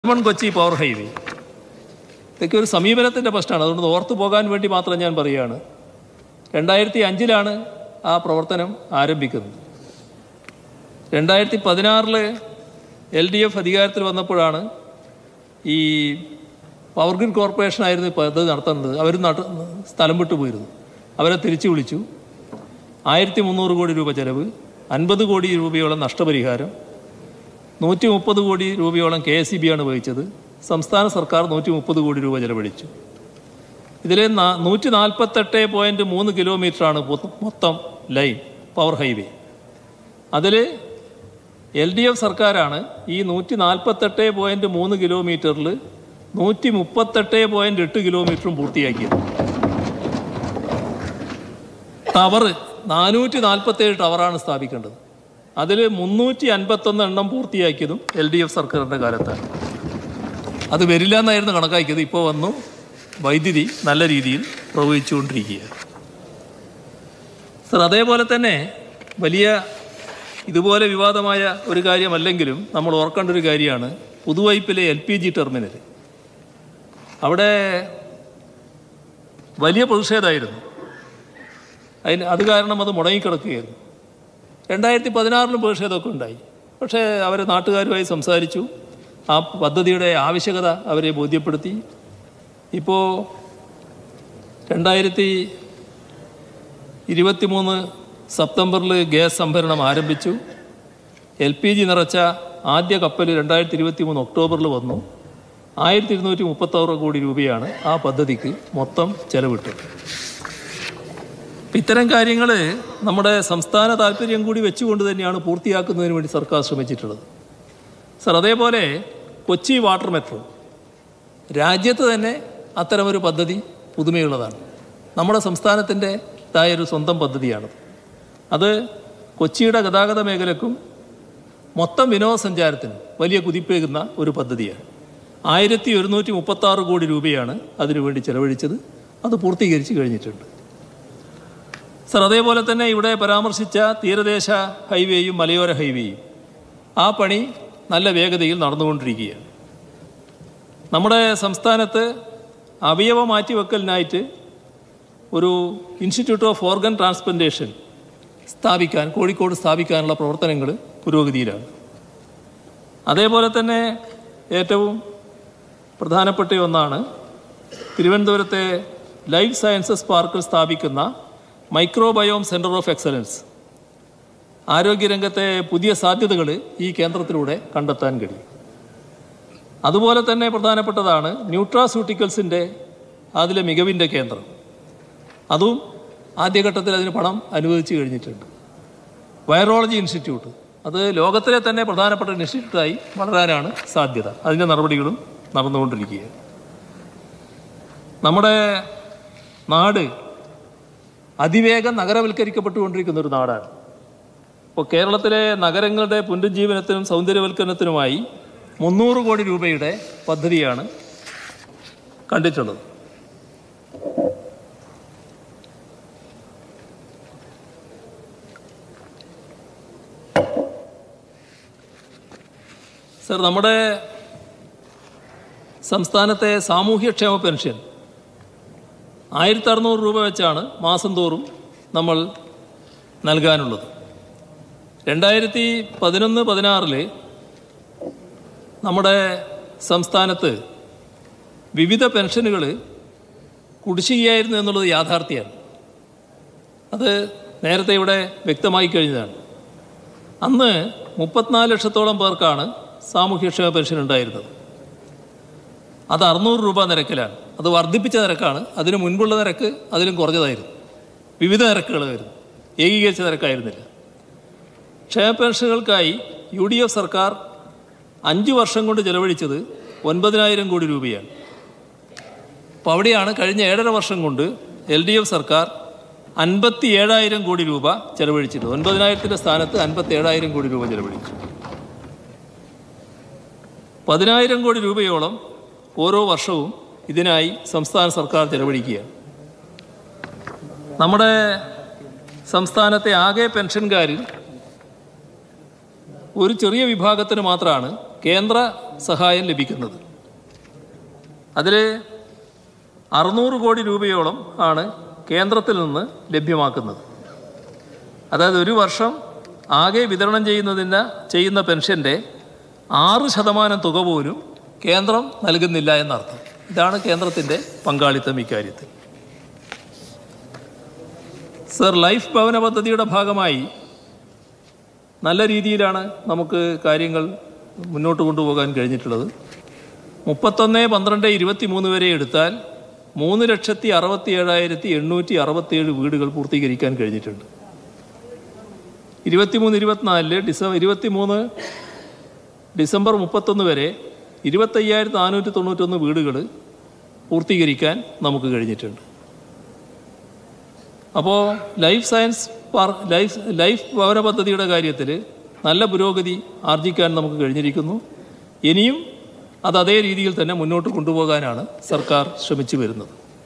മൺ Kochi power highway ഇതൊക്കെ ഒരു സമീപനത്തിൻ്റെ പ്രശ്നമാണ് അതുകൊണ്ട് ഓർത്തു പോകാൻ വേണ്ടി മാത്രം ഞാൻ പറയുകയാണ് രണ്ടായിരത്തി അഞ്ചിലാണ് ആ പ്രവർത്തനം ആരംഭിക്കുന്നത് രണ്ടായിരത്തി പതിനാറിൽ എൽ ഡി എഫ് അധികാരത്തിൽ വന്നപ്പോഴാണ് ഈ പവർ ഗ്രിഡ് കോർപ്പറേഷൻ ആയിരുന്നു ഈ പദ്ധതി നടത്തുന്നത് അവർ നട സ്ഥലം വിട്ടു പോയിരുന്നു അവരെ തിരിച്ചു വിളിച്ചു ആയിരത്തി മുന്നൂറ് കോടി രൂപ ചെലവ് അൻപത് കോടി രൂപയോളം നഷ്ടപരിഹാരം നൂറ്റി മുപ്പത് കോടി രൂപയോളം കെ എസ് ഇ ബി ആണ് വഹിച്ചത് സംസ്ഥാന സർക്കാർ നൂറ്റി മുപ്പത് കോടി രൂപ ചെലവഴിച്ചു ഇതിൽ നൂറ്റി നാൽപ്പത്തെട്ട് പോയിൻറ്റ് മൂന്ന് കിലോമീറ്ററാണ് മൊത്തം- മൊത്തം ലൈൻ പവർ ഹൈവേ അതിൽ എൽ ഡി എഫ് സർക്കാരാണ് ഈ നൂറ്റി നാൽപ്പത്തെട്ട് പോയിൻറ്റ് മൂന്ന് കിലോമീറ്ററിൽ നൂറ്റി മുപ്പത്തെട്ട് പോയിൻറ്റ് എട്ട് കിലോമീറ്ററും പൂർത്തിയാക്കിയത് ടവർ നാനൂറ്റി നാൽപ്പത്തേഴ് ടവറാണ് സ്ഥാപിക്കേണ്ടത് അതിൽ മുന്നൂറ്റി അൻപത്തൊന്ന് എണ്ണം പൂർത്തിയാക്കിയതും എൽ ഡി എഫ് സർക്കാരിൻ്റെ കാലത്താണ് അത് വരില്ല എന്നായിരുന്നു കണക്കാക്കിയത് ഇപ്പോൾ വന്നു വൈദ്യുതി നല്ല രീതിയിൽ പ്രവഹിച്ചുകൊണ്ടിരിക്കുകയാണ് സർ അതേപോലെ തന്നെ വലിയ ഇതുപോലെ വിവാദമായ ഒരു കാര്യമല്ലെങ്കിലും നമ്മൾ ഓർക്കേണ്ട ഒരു കാര്യമാണ് പുതുവൈപ്പിലെ എൽ പി ജി ടെർമിനൽ അവിടെ വലിയ പ്രതിഷേധമായിരുന്നു അതിന് അത് കാരണം അത് മുടങ്ങിക്കിടക്കുകയായിരുന്നു രണ്ടായിരത്തി പതിനാറിലും പ്രതിഷേധമൊക്കെ ഉണ്ടായി പക്ഷേ അവർ നാട്ടുകാരുമായി സംസാരിച്ചു ആ പദ്ധതിയുടെ ആവശ്യകത അവരെ ബോധ്യപ്പെടുത്തി ഇപ്പോൾ രണ്ടായിരത്തി ഇരുപത്തിമൂന്ന് സെപ്റ്റംബറിൽ ഗ്യാസ് സംഭരണം ആരംഭിച്ചു എൽ പി ജി നിറച്ച ആദ്യ കപ്പൽ രണ്ടായിരത്തി ഇരുപത്തി മൂന്ന് ഒക്ടോബറിൽ വന്നു ആയിരത്തി ഇരുന്നൂറ്റി മുപ്പത്താറ് കോടി രൂപയാണ് ആ പദ്ധതിക്ക് മൊത്തം ചെലവിട്ടത് അപ്പം ഇത്തരം കാര്യങ്ങൾ നമ്മുടെ സംസ്ഥാന താല്പര്യം കൂടി വെച്ചുകൊണ്ട് തന്നെയാണ് പൂർത്തിയാക്കുന്നതിന് വേണ്ടി സർക്കാർ ശ്രമിച്ചിട്ടുള്ളത് സർ അതേപോലെ കൊച്ചി വാട്ടർ മെട്രോ രാജ്യത്ത് തന്നെ അത്തരമൊരു പദ്ധതി പുതുമയുള്ളതാണ് നമ്മുടെ സംസ്ഥാനത്തിൻ്റെതായൊരു സ്വന്തം പദ്ധതിയാണ് അത് കൊച്ചിയുടെ ഗതാഗത മേഖലക്കും മൊത്തം വിനോദസഞ്ചാരത്തിനും വലിയ കുതിപ്പേകുന്ന ഒരു പദ്ധതിയാണ് ആയിരത്തി ഒരുന്നൂറ്റി മുപ്പത്താറ് കോടി രൂപയാണ് അതിനുവേണ്ടി ചെലവഴിച്ചത് അത് പൂർത്തീകരിച്ച് കഴിഞ്ഞിട്ടുണ്ട് സർ അതേപോലെ തന്നെ ഇവിടെ പരാമർശിച്ച തീരദേശ ഹൈവേയും മലയോര ഹൈവേയും ആ പണി നല്ല വേഗതയിൽ നടന്നുകൊണ്ടിരിക്കുകയാണ് നമ്മുടെ സംസ്ഥാനത്ത് അവയവ മാറ്റിവെക്കലിനായിട്ട് ഒരു ഇൻസ്റ്റിറ്റ്യൂട്ട് ഓഫ് ഓർഗൻ ട്രാൻസ്പ്ലാന്റേഷൻ സ്ഥാപിക്കാൻ കോഴിക്കോട് സ്ഥാപിക്കാനുള്ള പ്രവർത്തനങ്ങൾ പുരോഗതിയിലാണ് അതേപോലെ തന്നെ ഏറ്റവും പ്രധാനപ്പെട്ട ഒന്നാണ് തിരുവനന്തപുരത്തെ ലൈഫ് സയൻസസ് പാർക്കിൽ സ്ഥാപിക്കുന്ന മൈക്രോബയോം സെൻറ്റർ ഓഫ് എക്സലൻസ് ആരോഗ്യരംഗത്തെ പുതിയ സാധ്യതകൾ ഈ കേന്ദ്രത്തിലൂടെ കണ്ടെത്താൻ കഴിയും അതുപോലെ തന്നെ പ്രധാനപ്പെട്ടതാണ് ന്യൂട്രാസ്യൂട്ടിക്കൽസിൻ്റെ അതിലെ മികവിൻ്റെ കേന്ദ്രം അതും ആദ്യഘട്ടത്തിൽ അതിന് പണം അനുവദിച്ചു കഴിഞ്ഞിട്ടുണ്ട് വൈറോളജി ഇൻസ്റ്റിറ്റ്യൂട്ട് അത് ലോകത്തിലെ തന്നെ പ്രധാനപ്പെട്ട ഒരു ഇൻസ്റ്റിറ്റ്യൂട്ടായി വളരാനാണ് സാധ്യത അതിൻ്റെ നടപടികളും നടന്നുകൊണ്ടിരിക്കുകയാണ് നമ്മുടെ നാട് അതിവേഗം നഗരവൽക്കരിക്കപ്പെട്ടുകൊണ്ടിരിക്കുന്ന ഒരു നാടാണ് ഇപ്പോൾ കേരളത്തിലെ നഗരങ്ങളുടെ പുനരുജ്ജീവനത്തിനും സൗന്ദര്യവൽക്കരണത്തിനുമായി മുന്നൂറ് കോടി രൂപയുടെ പദ്ധതിയാണ് കണ്ടിട്ടുള്ളത് സർ നമ്മുടെ സംസ്ഥാനത്തെ സാമൂഹ്യക്ഷേമ പെൻഷൻ ആയിരത്തി അറുന്നൂറ് രൂപ വെച്ചാണ് മാസം തോറും നമ്മൾ നൽകാനുള്ളത് രണ്ടായിരത്തി പതിനൊന്ന് പതിനാറില് നമ്മുടെ സംസ്ഥാനത്ത് വിവിധ പെൻഷനുകൾ കുടിശ്ശികയായിരുന്നു എന്നുള്ളത് യാഥാർത്ഥ്യമാണ് അത് നേരത്തെ ഇവിടെ വ്യക്തമായി കഴിഞ്ഞതാണ് അന്ന് മുപ്പത്തിനാല് ലക്ഷത്തോളം പേർക്കാണ് സാമൂഹ്യക്ഷേമ പെൻഷൻ ഉണ്ടായിരുന്നത് അത് അറുന്നൂറ് രൂപ നിരക്കിലാണ് അത് വർദ്ധിപ്പിച്ച നിരക്കാണ് അതിന് മുൻപുള്ള നിരക്ക് അതിലും കുറഞ്ഞതായിരുന്നു വിവിധ നിരക്കുകളായിരുന്നു ഏകീകരിച്ച നിരക്കായിരുന്നില്ല ക്ഷേമ പെൻഷനുകൾക്കായി യു ഡി എഫ് സർക്കാർ അഞ്ച് വർഷം കൊണ്ട് ചെലവഴിച്ചത് ഒൻപതിനായിരം കോടി രൂപയാണ് അപ്പോൾ അവിടെയാണ് കഴിഞ്ഞ ഏഴര വർഷം കൊണ്ട് എൽ ഡി എഫ് സർക്കാർ അൻപത്തി ഏഴായിരം കോടി രൂപ ചെലവഴിച്ചത് ഒൻപതിനായിരത്തിൻ്റെ സ്ഥാനത്ത് അൻപത്തി ഏഴായിരം കോടി രൂപ ചെലവഴിച്ചു പതിനായിരം കോടി രൂപയോളം ഓരോ വർഷവും ഇതിനായി സംസ്ഥാന സർക്കാർ ചെലവഴിക്കുകയാണ് നമ്മുടെ സംസ്ഥാനത്തെ ആകെ പെൻഷൻകാരിൽ ഒരു ചെറിയ വിഭാഗത്തിന് മാത്രമാണ് കേന്ദ്ര സഹായം ലഭിക്കുന്നത് അതിൽ അറുന്നൂറ് കോടി രൂപയോളം ആണ് കേന്ദ്രത്തിൽ നിന്ന് ലഭ്യമാക്കുന്നത് അതായത് ഒരു വർഷം ആകെ വിതരണം ചെയ്യുന്നതിന് ചെയ്യുന്ന പെൻഷൻ്റെ ആറ് ശതമാനം തുക പോലും കേന്ദ്രം നൽകുന്നില്ല എന്നർത്ഥം ഇതാണ് കേന്ദ്രത്തിൻ്റെ പങ്കാളിത്തം ഇക്കാര്യത്തിൽ സർ ലൈഫ് ഭവന പദ്ധതിയുടെ ഭാഗമായി നല്ല രീതിയിലാണ് നമുക്ക് കാര്യങ്ങൾ മുന്നോട്ട് കൊണ്ടുപോകാൻ കഴിഞ്ഞിട്ടുള്ളത് മുപ്പത്തൊന്ന് പന്ത്രണ്ട് ഇരുപത്തി മൂന്ന് വരെ എടുത്താൽ മൂന്ന് ലക്ഷത്തി അറുപത്തി ഏഴായിരത്തി എണ്ണൂറ്റി അറുപത്തിയേഴ് വീടുകൾ പൂർത്തീകരിക്കാൻ കഴിഞ്ഞിട്ടുണ്ട് ഇരുപത്തിമൂന്ന് ഇരുപത്തിനാലില് ഡിസംബർ ഇരുപത്തിമൂന്ന് ഡിസംബർ മുപ്പത്തൊന്ന് വരെ ഇരുപത്തയ്യായിരത്തി നാനൂറ്റി തൊണ്ണൂറ്റൊന്ന് വീടുകൾ പൂർത്തീകരിക്കാൻ നമുക്ക് കഴിഞ്ഞിട്ടുണ്ട് അപ്പോൾ ലൈഫ് സയൻസ് പാർ ലൈഫ് ലൈഫ് ഭവന പദ്ധതിയുടെ കാര്യത്തിൽ നല്ല പുരോഗതി ആർജിക്കാൻ നമുക്ക് കഴിഞ്ഞിരിക്കുന്നു ഇനിയും അത് അതേ രീതിയിൽ തന്നെ മുന്നോട്ട് കൊണ്ടുപോകാനാണ് സർക്കാർ ശ്രമിച്ചു വരുന്നത്